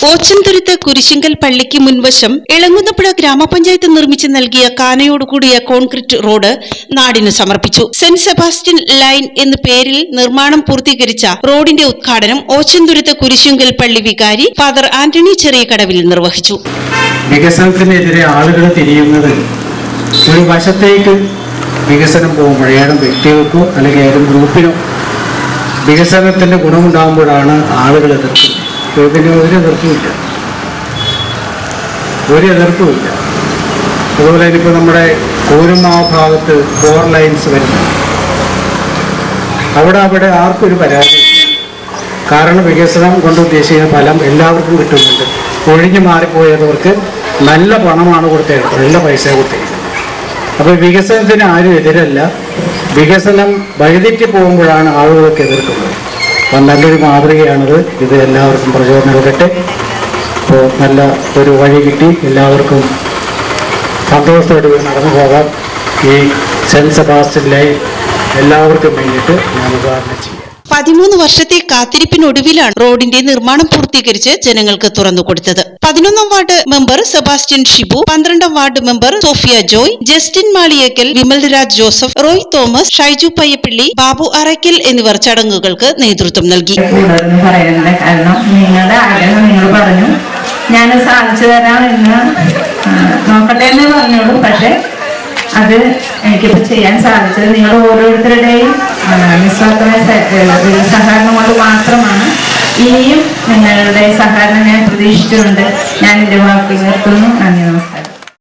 ഓച്ചന്തുരുത്ത് കുരിശിങ്കൽ പള്ളിക്ക് മുൻവശം ഇളങ്ങുന്നപ്പുഴ ഗ്രാമപഞ്ചായത്ത് നിർമ്മിച്ച് നൽകിയ കാനയോടുകൂടിയ കോൺക്രീറ്റ് റോഡ് നാടിന് സമർപ്പിച്ചു സെന്റ് സെബാസ്റ്റ്യൻ ലൈൻ എന്ന പേരിൽ നിർമ്മാണം പൂർത്തീകരിച്ച റോഡിന്റെ ഉദ്ഘാടനം ഓച്ചന്തുരുത്ത് കുരിശിങ്കൽ പള്ളി വികാരി ഫാദർ ആന്റണി ചെറിയകടവിൽ നിർവഹിച്ചു വികസനത്തിനെതിരെ ആളുകൾ തിരിയുന്നത് ഒരു വശത്തേക്ക് വികസനം പോകുമ്പോൾ ഏതും വ്യക്തികൾക്കോ അല്ലെങ്കിൽ ഏതും ഗ്രൂപ്പിനോ വികസനത്തിന്റെ ഗുണമുണ്ടാകുമ്പോഴാണ് ആളുകൾ എതിർക്കുന്നത് ഇതിന് ഒരു എതിർപ്പുമില്ല ഒരു എതിർപ്പുമില്ല അതുപോലെ ഇപ്പോൾ നമ്മുടെ കൂരുമാവ് ഭാഗത്ത് ഫോർ ലൈൻസ് വരുന്നു അവിടെ അവിടെ ആർക്കും ഒരു പരാതിയില്ല കാരണം വികസനം കൊണ്ട് ഉദ്ദേശിക്കുന്ന ഫലം എല്ലാവർക്കും കിട്ടുന്നുണ്ട് ഒഴിഞ്ഞു മാറിപ്പോയവർക്ക് നല്ല പണമാണ് കൊടുത്തത് നല്ല പൈസ കൊടുത്തത് അപ്പോൾ വികസനത്തിന് ആരും എതിരല്ല വികസനം വഴിതെറ്റി പോകുമ്പോഴാണ് ആളുകളൊക്കെ എതിർക്കുന്നത് അപ്പം നല്ലൊരു മാതൃകയാണിത് ഇത് എല്ലാവർക്കും പ്രചോദനം നൽകട്ടെ അപ്പോൾ നല്ല ഒരു വഴി കിട്ടി എല്ലാവർക്കും സന്തോഷത്തോടെ ഇവിടെ നടന്നു പോകാം ഈ സെൻറ്റ് സെബാസ്റ്റ്യൻ ലൈൻ എല്ലാവർക്കും വേണ്ടിയിട്ട് ഞാൻ ഉദാഹരണം ചെയ്യാം പതിമൂന്ന് വർഷത്തെ കാത്തിരിപ്പിനൊടുവിലാണ് റോഡിന്റെ നിർമ്മാണം പൂർത്തീകരിച്ച് ജനങ്ങൾക്ക് തുറന്നുകൊടുത്തത് പതിനൊന്നാം വാർഡ് മെമ്പർ സെബാസ്റ്റ്യൻ ഷിബു പന്ത്രണ്ടാം ward member Sophia Joy Justin Maliyekkal Vimalraj Joseph Roy Thomas Shaiju Payyappilly Babu Arakkal എന്നിവർ ചടങ്ങുകൾക്ക് നേതൃത്വം നൽകി കൂടുതലെന്ന് പറയുന്നത് കാരണം നിങ്ങളുടെ ആഗ്രഹം നിങ്ങൾ പറഞ്ഞു ഞാൻ സാധിച്ചു തരാം എന്ന് ആ, നോക്കട്ടെ എന്ന് പറഞ്ഞോളൂ പക്ഷെ അത് എനിക്കിപ്പോൾ ചെയ്യാൻ സാധിച്ചത് നിങ്ങൾ ഓരോരുത്തരുടെയും ആ, നിസ്വാർത്ഥമായ സ- ഏ, സഹകരണം കൊണ്ട് മാത്രമാണ് ഇനിയും നിങ്ങളുടെ സഹകരണം ഞാൻ പ്രതീക്ഷിച്ചുകൊണ്ട് ഞാൻ എൻ്റെ വാക്കുകൾ നിർത്തുന്നു നന്ദി നമസ്കാരം